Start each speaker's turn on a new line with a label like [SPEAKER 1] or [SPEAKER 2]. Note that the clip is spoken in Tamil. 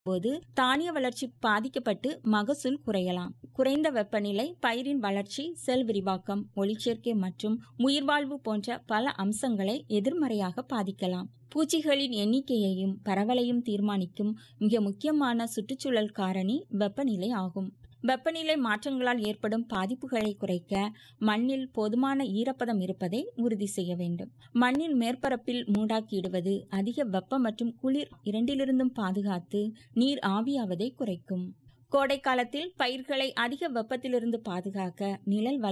[SPEAKER 1] போது தானிய வளர்ச்சி பாதிக்கப்பட்டு மகசூல் குறையலாம் குறைந்த வெப்பநிலை பயிரின் வளர்ச்சி செல் விரிவாக்கம் ஒளிச்சேர்க்கை மற்றும் உயிர்வாழ்வு போன்ற பல அம்சங்களை எதிர்மறையாக பாதிக்கலாம் பூச்சிகளின் எண்ணிக்கையையும் பரவலையும் தீர்மானிக்கும் மிக முக்கியமான சுற்றுச்சூழல் காரணி வெப்பநிலை ஆகும் வெப்பநிலை மாற்றங்களால் ஏற்படும் பாதிப்புகளை குறைக்க மண்ணில் போதுமான ஈரப்பதம் இருப்பதை உறுதி செய்ய வேண்டும் மண்ணின் மேற்பரப்பில் மூடாக்கிடுவது அதிக வெப்பம் மற்றும் குளிர் இரண்டிலிருந்தும் பாதுகாத்து நீர் ஆவியாவதை குறைக்கும் கோடை காலத்தில் பயிர்களை அதிக வெப்பத்திலிருந்து பாதுகாக்க நிழல்